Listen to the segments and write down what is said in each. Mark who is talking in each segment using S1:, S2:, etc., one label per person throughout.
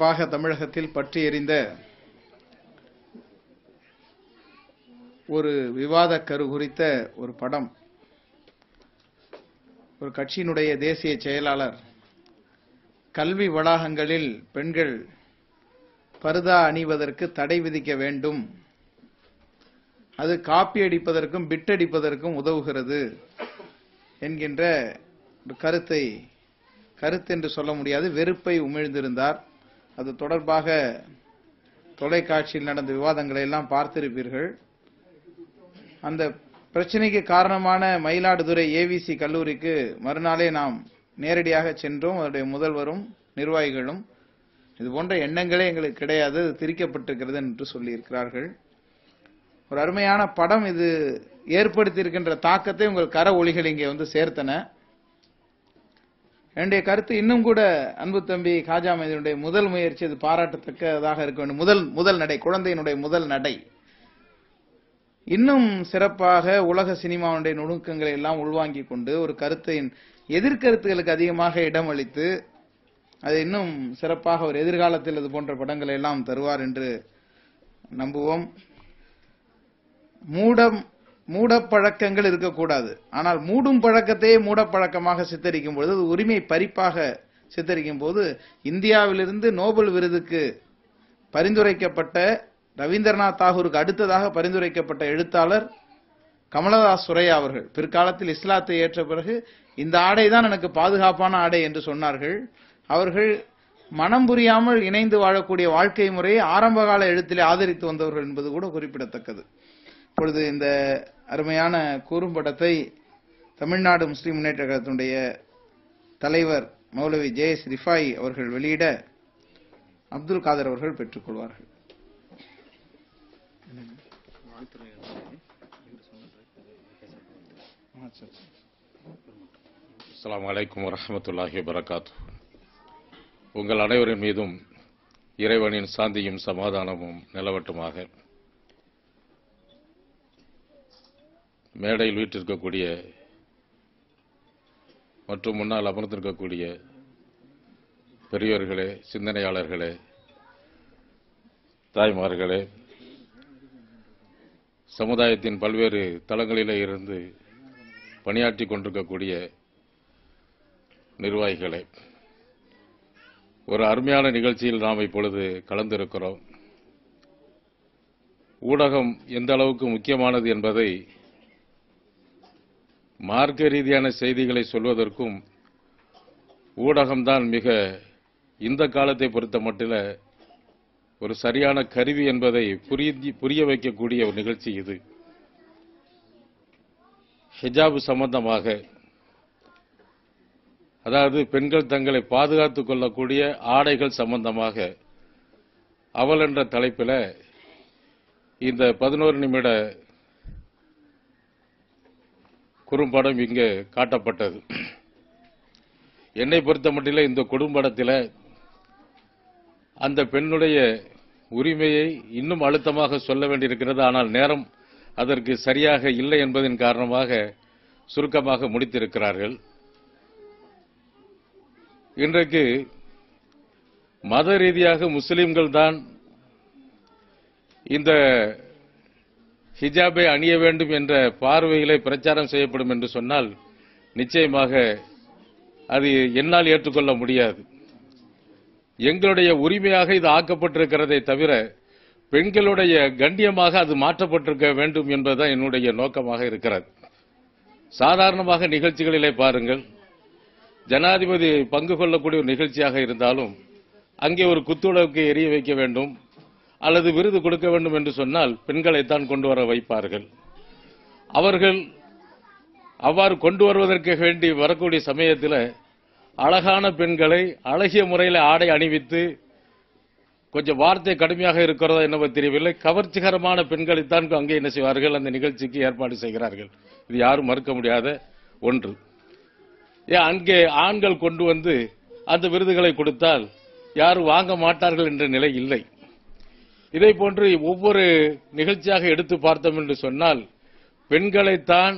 S1: சிறப்பாக தமிழகத்தில் பற்றி எறிந்த ஒரு விவாத கரு குறித்த ஒரு படம் ஒரு கட்சியினுடைய தேசிய செயலாளர் கல்வி வளாகங்களில் பெண்கள் பருதா அணிவதற்கு தடை விதிக்க வேண்டும் அது காப்பி அடிப்பதற்கும் பிட் அடிப்பதற்கும் உதவுகிறது என்கின்ற ஒரு கருத்தை கருத்து என்று சொல்ல முடியாது வெறுப்பை உமிழ்ந்திருந்தார் அது தொடர்பாக தொலைக்காட்சியில் நடந்த விவாதங்களை எல்லாம் பார்த்திருப்பீர்கள் அந்த பிரச்சனைக்கு காரணமான மயிலாடுதுறை ஏவிசி கல்லூரிக்கு மறுநாளே நாம் நேரடியாக சென்றோம் அதனுடைய முதல்வரும் நிர்வாகிகளும் இது போன்ற எண்ணங்களே எங்களுக்கு கிடையாது அது திரிக்கப்பட்டிருக்கிறது என்று சொல்லியிருக்கிறார்கள் ஒரு அருமையான படம் இது ஏற்படுத்தியிருக்கின்ற தாக்கத்தை உங்கள் கர ஒளிகள் இங்கே வந்து சேர்த்தன என்னுடைய கருத்து இன்னும் கூட அன்பு தம்பி காஜா மைதனுடைய முதல் முயற்சி அது பாராட்டத்தக்கதாக இருக்க வேண்டும் முதல் முதல் நடை குழந்தையினுடைய முதல் நடை இன்னும் சிறப்பாக உலக சினிமாவுடைய நுணுக்கங்களை எல்லாம் உள்வாங்கிக் கொண்டு ஒரு கருத்தின் எதிர்கருத்துகளுக்கு அதிகமாக இடமளித்து அது இன்னும் சிறப்பாக ஒரு எதிர்காலத்தில் இது போன்ற படங்களை எல்லாம் தருவார் என்று நம்புவோம் மூடம் மூடப்பழக்கங்கள் இருக்கக்கூடாது ஆனால் மூடும் பழக்கத்தையே மூடப்பழக்கமாக சித்தரிக்கும் பொழுது அது உரிமை பறிப்பாக சித்தரிக்கும் போது இந்தியாவிலிருந்து நோபல் விருதுக்கு பரிந்துரைக்கப்பட்ட ரவீந்திரநாத் தாகூருக்கு அடுத்ததாக பரிந்துரைக்கப்பட்ட எழுத்தாளர் கமலதாஸ் சுரையா அவர்கள் பிற்காலத்தில் இஸ்லாத்தை ஏற்ற பிறகு இந்த ஆடை தான் எனக்கு பாதுகாப்பான ஆடை என்று சொன்னார்கள் அவர்கள் மனம் புரியாமல் இணைந்து வாழக்கூடிய வாழ்க்கை முறையை ஆரம்பகால எழுத்திலே ஆதரித்து வந்தவர்கள் என்பது கூட குறிப்பிடத்தக்கது இப்பொழுது இந்த அருமையான குறும்படத்தை தமிழ்நாடு முஸ்லிம் முன்னேற்ற கழகத்தினுடைய தலைவர் மௌலவி ஜே எஸ் ரிஃபாய் அவர்கள் வெளியிட அப்துல் காதர் அவர்கள் பெற்றுக்கொள்வார்கள்
S2: அஸ்ஸலாமு அலைக்கும் வரஹ்மத்துல்லாஹி வபரகாத்து உங்கள் அனைவரின் மீதும் இறைவனின் சாந்தியும் சமாதானமும் நிலவட்டுமாக மேடையில் வீற்றிருக்கக்கூடிய மற்றும் முன்னால் அமர்ந்திருக்கக்கூடிய பெரியோர்களே சிந்தனையாளர்களே தாய்மார்களே சமுதாயத்தின் பல்வேறு தளங்களிலே இருந்து பணியாற்றி கொண்டிருக்கக்கூடிய நிர்வாகிகளே ஒரு அருமையான நிகழ்ச்சியில் நாம் இப்பொழுது கலந்திருக்கிறோம் ஊடகம் எந்த அளவுக்கு முக்கியமானது என்பதை மார்க்க ரீதியான செய்திகளை சொல்வதற்கும் ஊடகம்தான் மிக இந்த காலத்தை பொறுத்த மட்டில் ஒரு சரியான கருவி என்பதை புரிய புரிய வைக்கக்கூடிய ஒரு நிகழ்ச்சி இது ஹிஜாப் சம்பந்தமாக அதாவது பெண்கள் தங்களை பாதுகாத்துக் கொள்ளக்கூடிய ஆடைகள் சம்பந்தமாக அவள் என்ற தலைப்பில் இந்த பதினோரு நிமிட குறும்படம் இங்கு காட்டப்பட்டது என்னை பொறுத்த மட்டில் இந்த குறும்படத்தில் அந்த பெண்ணுடைய உரிமையை இன்னும் அழுத்தமாக சொல்ல வேண்டியிருக்கிறது ஆனால் நேரம் அதற்கு சரியாக இல்லை என்பதன் காரணமாக சுருக்கமாக முடித்திருக்கிறார்கள் இன்றைக்கு மத ரீதியாக முஸ்லிம்கள் தான் இந்த ஹிஜாபை அணிய வேண்டும் என்ற பார்வையிலே பிரச்சாரம் செய்யப்படும் என்று சொன்னால் நிச்சயமாக அது என்னால் ஏற்றுக்கொள்ள முடியாது எங்களுடைய உரிமையாக இது ஆக்கப்பட்டிருக்கிறதை தவிர பெண்களுடைய கண்ணியமாக அது மாற்றப்பட்டிருக்க வேண்டும் என்பதுதான் என்னுடைய நோக்கமாக இருக்கிறது சாதாரணமாக நிகழ்ச்சிகளிலே பாருங்கள் ஜனாதிபதி பங்கு கொள்ளக்கூடிய ஒரு நிகழ்ச்சியாக இருந்தாலும் அங்கே ஒரு குத்துவிளக்கு எரிய வைக்க வேண்டும் அல்லது விருது கொடுக்க வேண்டும் என்று சொன்னால் பெண்களைத்தான் கொண்டு வர வைப்பார்கள் அவர்கள் அவ்வாறு கொண்டு வருவதற்கு வேண்டி வரக்கூடிய சமயத்தில் அழகான பெண்களை அழகிய முறையில் ஆடை அணிவித்து கொஞ்சம் வார்த்தை கடுமையாக இருக்கிறதா என்னவோ தெரியவில்லை கவர்ச்சிகரமான பெண்களைத்தான் அங்கே என்ன செய்வார்கள் அந்த நிகழ்ச்சிக்கு ஏற்பாடு செய்கிறார்கள் இது யாரும் மறுக்க முடியாத ஒன்று ஏன் அங்கே ஆண்கள் கொண்டு வந்து அந்த விருதுகளை கொடுத்தால் யாரும் வாங்க மாட்டார்கள் என்ற நிலை இல்லை இதை போன்று ஒவ்வொரு நிகழ்ச்சியாக எடுத்து பார்த்தோம் என்று சொன்னால் பெண்களைத்தான்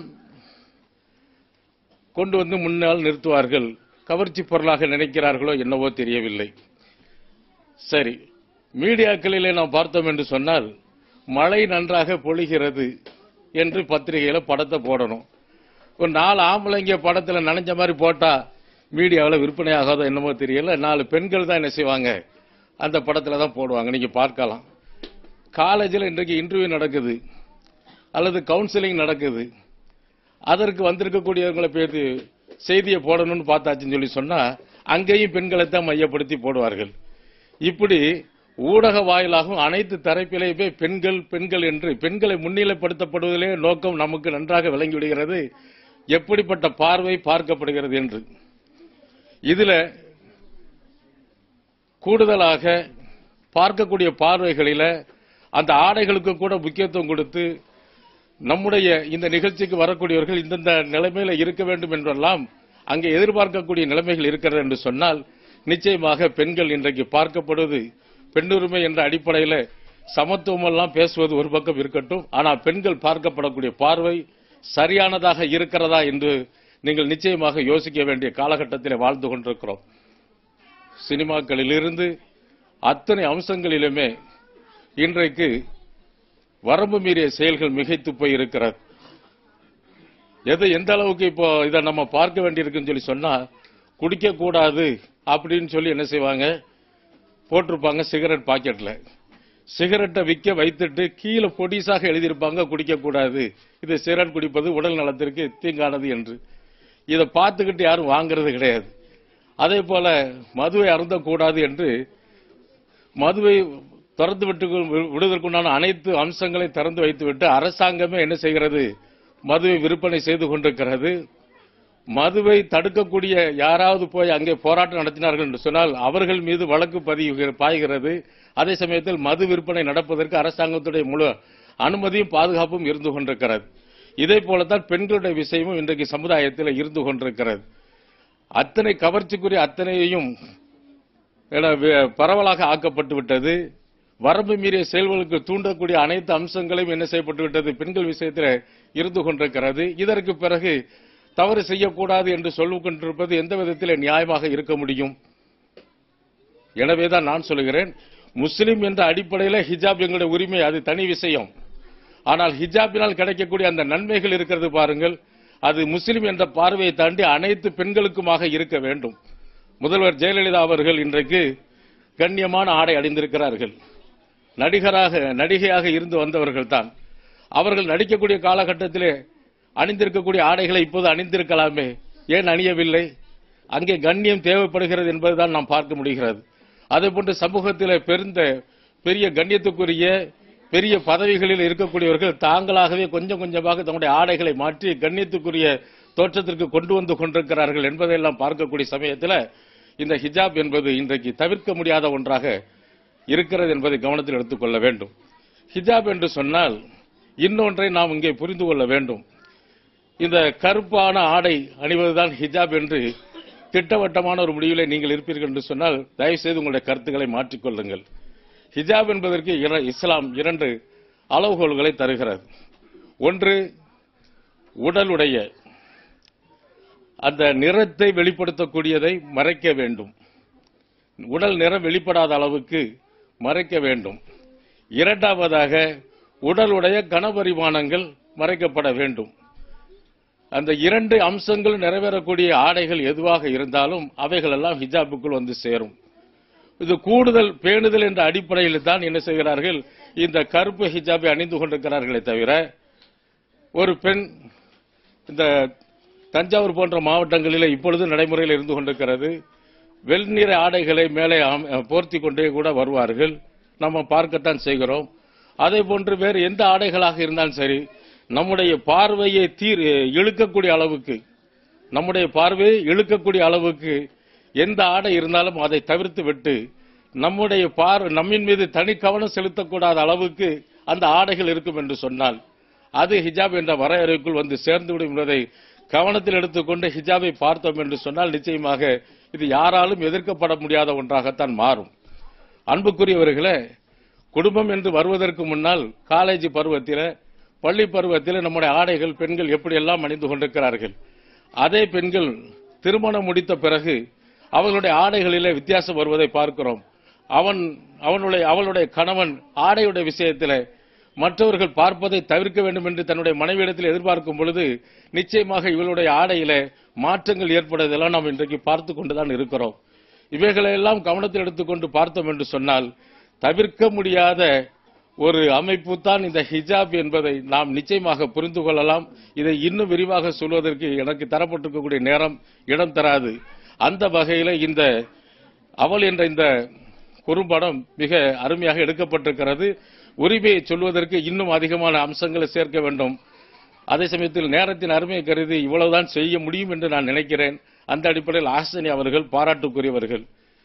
S2: கொண்டு வந்து முன்னால் நிறுத்துவார்கள் கவர்ச்சி பொருளாக நினைக்கிறார்களோ என்னவோ தெரியவில்லை சரி மீடியாக்களிலே நாம் பார்த்தோம் என்று சொன்னால் மழை நன்றாக பொழிகிறது என்று பத்திரிகையில படத்தை போடணும் ஒரு நாலு ஆம்பளைங்க படத்துல நனைஞ்ச மாதிரி போட்டா மீடியாவில் விற்பனை ஆகாதோ என்னமோ தெரியல நாலு பெண்கள் தான் என்ன செய்வாங்க அந்த படத்துல தான் போடுவாங்க நீங்க பார்க்கலாம் காலேஜில் இன்றைக்கு இன்டர்வியூ நடக்குது அல்லது கவுன்சிலிங் நடக்குது அதற்கு வந்திருக்கக்கூடியவங்களை பேர் செய்தியை போடணும்னு பார்த்தாச்சுன்னு சொல்லி சொன்னா அங்கேயும் பெண்களை தான் மையப்படுத்தி போடுவார்கள் இப்படி ஊடக வாயிலாகவும் அனைத்து தரப்பிலேயுமே பெண்கள் பெண்கள் என்று பெண்களை முன்னிலைப்படுத்தப்படுவதிலே நோக்கம் நமக்கு நன்றாக விளங்கிவிடுகிறது எப்படிப்பட்ட பார்வை பார்க்கப்படுகிறது என்று இதுல கூடுதலாக பார்க்கக்கூடிய பார்வைகளில அந்த ஆடைகளுக்கு கூட முக்கியத்துவம் கொடுத்து நம்முடைய இந்த நிகழ்ச்சிக்கு வரக்கூடியவர்கள் இந்தந்த நிலைமையில இருக்க வேண்டும் என்றெல்லாம் அங்கே எதிர்பார்க்கக்கூடிய நிலைமைகள் இருக்கிறது என்று சொன்னால் நிச்சயமாக பெண்கள் இன்றைக்கு பார்க்கப்படுவது பெண்ணுரிமை என்ற அடிப்படையில் சமத்துவம் எல்லாம் பேசுவது ஒரு பக்கம் இருக்கட்டும் ஆனால் பெண்கள் பார்க்கப்படக்கூடிய பார்வை சரியானதாக இருக்கிறதா என்று நீங்கள் நிச்சயமாக யோசிக்க வேண்டிய காலகட்டத்தில் வாழ்ந்து கொண்டிருக்கிறோம் சினிமாக்களிலிருந்து அத்தனை அம்சங்களிலுமே இன்றைக்கு வரம்பு மீறிய செயல்கள் மிகைத்து போய் இருக்கிறது எது எந்த அளவுக்கு இப்போ இதை நம்ம பார்க்க வேண்டியிருக்குன்னு சொல்லி சொன்னா குடிக்க கூடாது அப்படின்னு சொல்லி என்ன செய்வாங்க போட்டிருப்பாங்க சிகரெட் பாக்கெட்ல சிகரெட்டை விற்க வைத்துட்டு கீழே பொடிசாக எழுதியிருப்பாங்க குடிக்க கூடாது இது சிகரெட் குடிப்பது உடல் நலத்திற்கு தீங்கானது என்று இதை பார்த்துக்கிட்டு யாரும் வாங்குறது கிடையாது அதே போல மதுவை அருந்தக்கூடாது என்று மதுவை திறந்து விட்டு விடுவதற்குண்டான அனைத்து அம்சங்களை திறந்து வைத்துவிட்டு அரசாங்கமே என்ன செய்கிறது மதுவை விற்பனை செய்து கொண்டிருக்கிறது மதுவை தடுக்கக்கூடிய யாராவது போய் அங்கே போராட்டம் நடத்தினார்கள் என்று சொன்னால் அவர்கள் மீது வழக்கு பதிவு பாய்கிறது அதே சமயத்தில் மது விற்பனை நடப்பதற்கு அரசாங்கத்துடைய முழு அனுமதியும் பாதுகாப்பும் இருந்து கொண்டிருக்கிறது இதே போலத்தான் பெண்களுடைய விஷயமும் இன்றைக்கு சமுதாயத்தில் இருந்து கொண்டிருக்கிறது அத்தனை கவர்ச்சிக்குரிய அத்தனையையும் என வே- பரவலாக ஆக்கப்பட்டு விட்டது வரம்பு மீறிய செயல்களுக்கு தூண்டக்கூடிய அனைத்து அம்சங்களையும் என்ன செய்யப்பட்டு விட்டது பெண்கள் விஷயத்தில் இருந்து கொண்டிருக்கிறது இதற்கு பிறகு தவறு செய்யக்கூடாது என்று சொல்லிக் கொண்டிருப்பது எந்த விதத்தில் நியாயமாக இருக்க முடியும் எனவேதான் நான் சொல்கிறேன் முஸ்லிம் என்ற அடிப்படையில் ஹிஜாப் எங்களுடைய உரிமை அது தனி விஷயம் ஆனால் ஹிஜாபினால் கிடைக்கக்கூடிய அந்த நன்மைகள் இருக்கிறது பாருங்கள் அது முஸ்லிம் என்ற பார்வையை தாண்டி அனைத்து பெண்களுக்குமாக இருக்க வேண்டும் முதல்வர் ஜெயலலிதா அவர்கள் இன்றைக்கு கண்ணியமான ஆடை அணிந்திருக்கிறார்கள் நடிகராக நடிகையாக இருந்து வந்தவர்கள் தான் அவர்கள் நடிக்கக்கூடிய காலகட்டத்திலே அணிந்திருக்கக்கூடிய ஆடைகளை இப்போது அணிந்திருக்கலாமே ஏன் அணியவில்லை அங்கே கண்ணியம் தேவைப்படுகிறது என்பதுதான் நாம் பார்க்க முடிகிறது அதே போன்று சமூகத்திலே பெருந்த பெரிய கண்ணியத்துக்குரிய பெரிய பதவிகளில் இருக்கக்கூடியவர்கள் தாங்களாகவே கொஞ்சம் கொஞ்சமாக தங்களுடைய ஆடைகளை மாற்றி கண்ணியத்துக்குரிய தோற்றத்திற்கு கொண்டு வந்து கொண்டிருக்கிறார்கள் என்பதையெல்லாம் பார்க்கக்கூடிய சமயத்தில் இந்த ஹிஜாப் என்பது இன்றைக்கு தவிர்க்க முடியாத ஒன்றாக இருக்கிறது என்பதை கவனத்தில் எடுத்துக்கொள்ள வேண்டும் ஹிஜாப் என்று சொன்னால் இன்னொன்றை நாம் இங்கே புரிந்து கொள்ள வேண்டும் இந்த கருப்பான ஆடை அணிவதுதான் ஹிஜாப் என்று திட்டவட்டமான ஒரு முடிவிலே நீங்கள் இருப்பீர்கள் என்று சொன்னால் தயவு செய்து உங்களுடைய கருத்துக்களை மாற்றிக்கொள்ளுங்கள் ஹிஜாப் என்பதற்கு இர- இஸ்லாம் இரண்டு அளவுகோல்களை தருகிறது ஒன்று உடலுடைய அந்த நிறத்தை வெளிப்படுத்தக்கூடியதை மறைக்க வேண்டும் உடல் நிறம் வெளிப்படாத அளவுக்கு மறைக்க வேண்டும் இரண்டாவதாக உடலுடைய கனபரிமாணங்கள் மறைக்கப்பட வேண்டும் அந்த இரண்டு அம்சங்கள் நிறைவேறக்கூடிய ஆடைகள் எதுவாக இருந்தாலும் அவைகள் எல்லாம் ஹிஜாபுக்குள் வந்து சேரும் இது கூடுதல் பேணுதல் என்ற அடிப்படையில் தான் என்ன செய்கிறார்கள் இந்த கருப்பு ஹிஜாபை அணிந்து கொண்டிருக்கிறார்களே தவிர ஒரு பெண் இந்த தஞ்சாவூர் போன்ற மாவட்டங்களில் இப்பொழுது நடைமுறையில் இருந்து கொண்டிருக்கிறது வெள்நிற ஆடைகளை மேலே அம்- போர்த்தி கொண்டே கூட வருவார்கள் நம்ம பார்க்கத்தான் செய்கிறோம் அதே போன்று வேறு எந்த ஆடைகளாக இருந்தாலும் சரி நம்முடைய பார்வையை தீர் இழுக்கக்கூடிய அளவுக்கு நம்முடைய பார்வையை இழுக்கக்கூடிய அளவுக்கு எந்த ஆடை இருந்தாலும் அதை தவிர்த்து விட்டு நம்முடைய பார் நம்மின் மீது தனி கவனம் செலுத்தக்கூடாத அளவுக்கு அந்த ஆடைகள் இருக்கும் என்று சொன்னால் அது ஹிஜாப் என்ற வரையறைக்குள் வந்து சேர்ந்துவிடும் என்பதை கவனத்தில் எடுத்துக்கொண்டு ஹிஜாபை பார்த்தோம் என்று சொன்னால் நிச்சயமாக இது யாராலும் எதிர்க்கப்பட முடியாத ஒன்றாகத்தான் மாறும் அன்புக்குரியவர்களே குடும்பம் என்று வருவதற்கு முன்னால் காலேஜ் பருவத்தில் பள்ளி பருவத்தில் நம்முடைய ஆடைகள் பெண்கள் எப்படியெல்லாம் அணிந்து கொண்டிருக்கிறார்கள் அதே பெண்கள் திருமணம் முடித்த பிறகு அவர்களுடைய ஆடைகளிலே வித்தியாசம் வருவதை பார்க்கிறோம் அவன் அவனுடைய அவளுடைய கணவன் ஆடையுடைய விஷயத்தில் மற்றவர்கள் பார்ப்பதை தவிர்க்க வேண்டும் என்று தன்னுடைய மனைவியிடத்தில் எதிர்பார்க்கும் பொழுது நிச்சயமாக இவளுடைய ஆடையில மாற்றங்கள் ஏற்படுவதெல்லாம் நாம் இன்றைக்கு பார்த்து கொண்டுதான் இருக்கிறோம் இவைகளையெல்லாம் கவனத்தில் எடுத்துக்கொண்டு பார்த்தோம் என்று சொன்னால் தவிர்க்க முடியாத ஒரு அமைப்பு தான் இந்த ஹிஜாப் என்பதை நாம் நிச்சயமாக புரிந்து கொள்ளலாம் இதை இன்னும் விரிவாக சொல்வதற்கு எனக்கு தரப்பட்டிருக்கக்கூடிய நேரம் இடம் தராது அந்த வகையில இந்த அவள் என்ற இந்த குறும்படம் மிக அருமையாக எடுக்கப்பட்டிருக்கிறது உரிமையை சொல்வதற்கு இன்னும் அதிகமான அம்சங்களை சேர்க்க வேண்டும் அதே சமயத்தில் நேரத்தின் அருமையை கருதி இவ்வளவுதான் செய்ய முடியும் என்று நான் நினைக்கிறேன் அந்த அடிப்படையில் ஆசினி அவர்கள் பாராட்டுக்குரியவர்கள்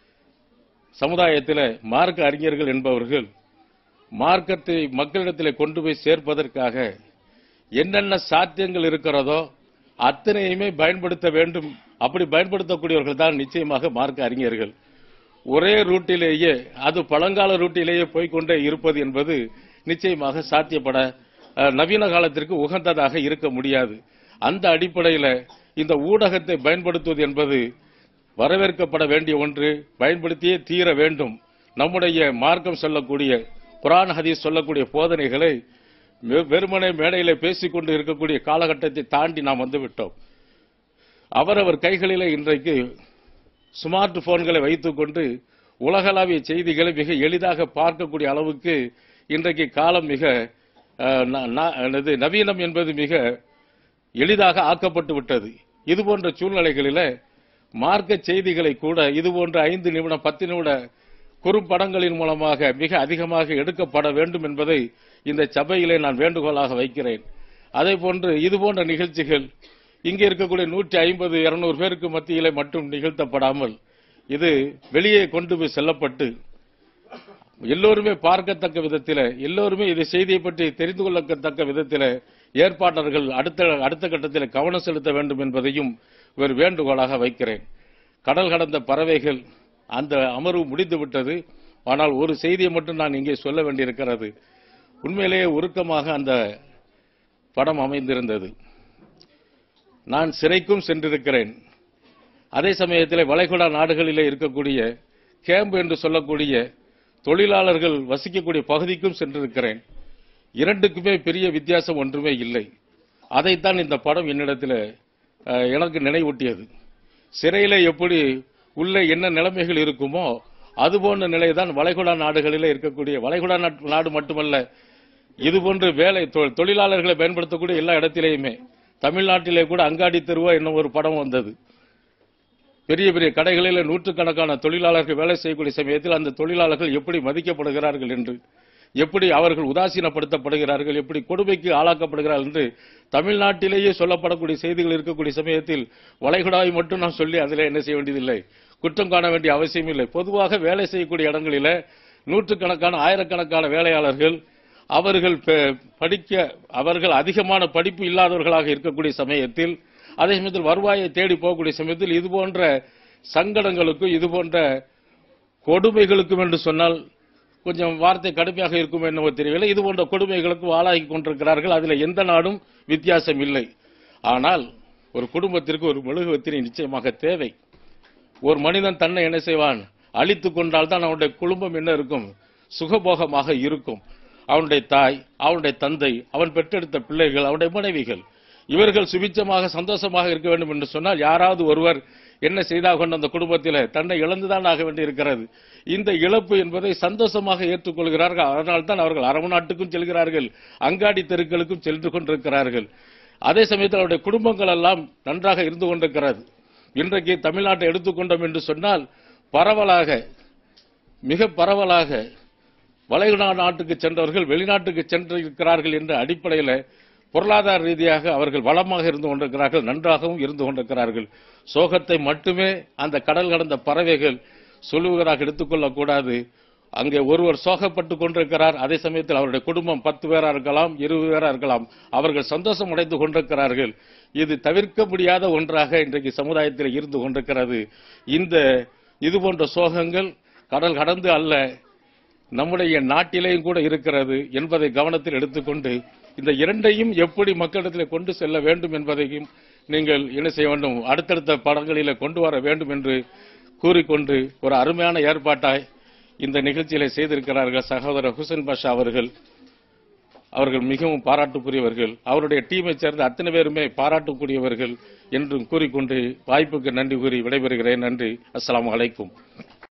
S2: சமுதாயத்தில் மார்க்க அறிஞர்கள் என்பவர்கள் மார்க்கத்தை மக்களிடத்தில் கொண்டு போய் சேர்ப்பதற்காக என்னென்ன சாத்தியங்கள் இருக்கிறதோ அத்தனையுமே பயன்படுத்த வேண்டும் அப்படி பயன்படுத்தக்கூடியவர்கள் தான் நிச்சயமாக மார்க்க அறிஞர்கள் ஒரே ரூட்டிலேயே அது பழங்கால ரூட்டிலேயே போய்க்கொண்டே இருப்பது என்பது நிச்சயமாக சாத்தியப்பட அஹ், நவீன காலத்திற்கு உகந்ததாக இருக்க முடியாது அந்த அடிப்படையில் இந்த ஊடகத்தை பயன்படுத்துவது என்பது வரவேற்கப்பட வேண்டிய ஒன்று பயன்படுத்தியே தீர வேண்டும் நம்முடைய மார்க்கம் சொல்லக்கூடிய குரான் ஹதீஸ் சொல்லக்கூடிய போதனைகளை வெ- வெறுமனே மேடையிலே பேசிக்கொண்டு இருக்கக்கூடிய காலகட்டத்தை தாண்டி நாம் வந்து விட்டோம் அவரவர் கைகளிலே இன்றைக்கு ஸ்மார்ட் போன்களை வைத்துக்கொண்டு உலகளாவிய செய்திகளை மிக எளிதாக பார்க்கக்கூடிய அளவுக்கு இன்றைக்கு காலம் மிக அஹ், ந- ந- என்னது, நவீனம் என்பது மிக எளிதாக ஆக்கப்பட்டு விட்டது இது போன்ற சூழ்நிலைகளில மார்க்க செய்திகளை கூட இது போன்ற ஐந்து நிமிடம் பத்து நிமிட குறும்படங்களின் மூலமாக மிக அதிகமாக எடுக்கப்பட வேண்டும் என்பதை இந்த சபையிலே நான் வேண்டுகோளாக வைக்கிறேன் அதே போன்று இது போன்ற நிகழ்ச்சிகள் இங்கே இருக்கக்கூடிய நூற்றி ஐம்பது இருநூறு பேருக்கு மத்தியிலே மட்டும் நிகழ்த்தப்படாமல் இது வெளியே கொண்டு போய் செல்லப்பட்டு எல்லோருமே பார்க்கத்தக்க விதத்தில் எல்லோருமே இந்த செய்தியை பற்றி தெரிந்து கொள்ளத்தக்க விதத்தில் ஏற்பாட்டாளர்கள் அடுத்த அடுத்த கட்டத்தில் கவனம் செலுத்த வேண்டும் என்பதையும் ஒரு வேண்டுகோளாக வைக்கிறேன் கடல் கடந்த பறவைகள் அந்த அமர்வு முடிந்து விட்டது ஆனால் ஒரு செய்தியை மட்டும் நான் இங்கே சொல்ல வேண்டியிருக்கிறது உண்மையிலேயே உருக்கமாக அந்த படம் அமைந்திருந்தது நான் சிறைக்கும் சென்றிருக்கிறேன் அதே சமயத்தில் வளைகுடா நாடுகளிலே இருக்கக்கூடிய கேம்ப் என்று சொல்லக்கூடிய தொழிலாளர்கள் வசிக்கக்கூடிய பகுதிக்கும் சென்றிருக்கிறேன் இரண்டுக்குமே பெரிய வித்தியாசம் ஒன்றுமே இல்லை அதைத்தான் இந்த படம் என்னிடத்தில் அஹ், எனக்கு நினைவூட்டியது சிறையில எப்படி உள்ள என்ன நிலைமைகள் இருக்குமோ அதுபோன்ற நிலைதான் வளைகுடா நாடுகளிலே இருக்கக்கூடிய வளைகுடா நாட்- நாடு மட்டுமல்ல இதுபோன்று வேலை தொ- தொழிலாளர்களை பயன்படுத்தக்கூடிய எல்லா இடத்திலேயுமே தமிழ்நாட்டிலே கூட அங்காடி தெருவா என்னும் ஒரு படம் வந்தது பெரிய பெரிய கடைகளில் நூற்றுக்கணக்கான தொழிலாளர்கள் வேலை செய்யக்கூடிய சமயத்தில் அந்த தொழிலாளர்கள் எப்படி மதிக்கப்படுகிறார்கள் என்று எப்படி அவர்கள் உதாசீனப்படுத்தப்படுகிறார்கள் எப்படி கொடுமைக்கு ஆளாக்கப்படுகிறார்கள் என்று தமிழ்நாட்டிலேயே சொல்லப்படக்கூடிய செய்திகள் இருக்கக்கூடிய சமயத்தில் வளைகுடாவை மட்டும் நான் சொல்லி அதில் என்ன செய்ய வேண்டியதில்லை குற்றம் காண வேண்டிய அவசியம் இல்லை பொதுவாக வேலை செய்யக்கூடிய இடங்களில நூற்றுக்கணக்கான ஆயிரக்கணக்கான வேலையாளர்கள் அவர்கள் பெ- படிக்க அவர்கள் அதிகமான படிப்பு இல்லாதவர்களாக இருக்கக்கூடிய சமயத்தில் அதே சமயத்தில் வருவாயை தேடி போகக்கூடிய சமயத்தில் இது போன்ற சங்கடங்களுக்கும் இது போன்ற கொடுமைகளுக்கும் என்று சொன்னால் கொஞ்சம் வார்த்தை கடுமையாக இருக்கும் என்னவோ தெரியவில்லை இது போன்ற கொடுமைகளுக்கு ஆளாகி கொண்டிருக்கிறார்கள் அதில் எந்த நாடும் வித்தியாசம் இல்லை ஆனால் ஒரு குடும்பத்திற்கு ஒரு மெழுகுவத்தினை நிச்சயமாக தேவை ஒரு மனிதன் தன்னை என்ன செய்வான் அழித்துக் கொண்டால் தான் அவனுடைய குடும்பம் என்ன இருக்கும் சுகபோகமாக இருக்கும் அவனுடைய தாய் அவனுடைய தந்தை அவன் பெற்றெடுத்த பிள்ளைகள் அவனுடைய மனைவிகள் இவர்கள் சுபிச்சமாக சந்தோஷமாக இருக்க வேண்டும் என்று சொன்னால் யாராவது ஒருவர் என்ன செய்தாக கொண்ட அந்த குடும்பத்தில் தன்னை இழந்துதான் ஆக வேண்டியிருக்கிறது இந்த இழப்பு என்பதை சந்தோஷமாக ஏற்றுக்கொள்கிறார்கள் அதனால் தான் அவர்கள் அரபு நாட்டுக்கும் செல்கிறார்கள் அங்காடி தெருக்களுக்கும் சென்று கொண்டிருக்கிறார்கள் அதே சமயத்தில் அவருடைய குடும்பங்கள் எல்லாம் நன்றாக இருந்து கொண்டிருக்கிறது இன்றைக்கு தமிழ்நாட்டை எடுத்துக்கொண்டோம் என்று சொன்னால் பரவலாக மிக பரவலாக வளைகுடா நாட்டுக்கு சென்றவர்கள் வெளிநாட்டுக்கு சென்றிருக்கிறார்கள் என்ற அடிப்படையில் பொருளாதார ரீதியாக அவர்கள் வளமாக இருந்து கொண்டிருக்கிறார்கள் நன்றாகவும் இருந்து கொண்டிருக்கிறார்கள் சோகத்தை மட்டுமே அந்த கடல் கடந்த பறவைகள் சொல்லுவதாக எடுத்துக்கொள்ளக்கூடாது அங்கே ஒருவர் சோகப்பட்டு கொண்டிருக்கிறார் அதே சமயத்தில் அவருடைய குடும்பம் பத்து பேரா இருக்கலாம் இருபது பேரா இருக்கலாம் அவர்கள் சந்தோஷம் அடைந்து கொண்டிருக்கிறார்கள் இது தவிர்க்க முடியாத ஒன்றாக இன்றைக்கு சமுதாயத்தில் இருந்து கொண்டிருக்கிறது இந்த இது போன்ற சோகங்கள் கடல் கடந்து அல்ல நம்முடைய நாட்டிலேயும் கூட இருக்கிறது என்பதை கவனத்தில் எடுத்துக்கொண்டு இந்த இரண்டையும் எப்படி மக்களிடத்தில் கொண்டு செல்ல வேண்டும் என்பதையும் நீங்கள் என்ன செய்ய வேண்டும் அடுத்தடுத்த படங்களிலே கொண்டு வர வேண்டும் என்று கூறிக்கொண்டு ஒரு அருமையான ஏற்பாட்டாய் இந்த நிகழ்ச்சியில செய்திருக்கிறார்கள் சகோதரர் ஹுசைன் பாஷா அவர்கள் அவர்கள் மிகவும் பாராட்டுக்குரியவர்கள் அவருடைய டீமை சேர்ந்த அத்தனை பேருமே பாராட்டுக்குரியவர்கள் என்றும் கூறிக்கொண்டு வாய்ப்புக்கு நன்றி கூறி விடைபெறுகிறேன் நன்றி அஸ்ஸலாமு அலைக்கும்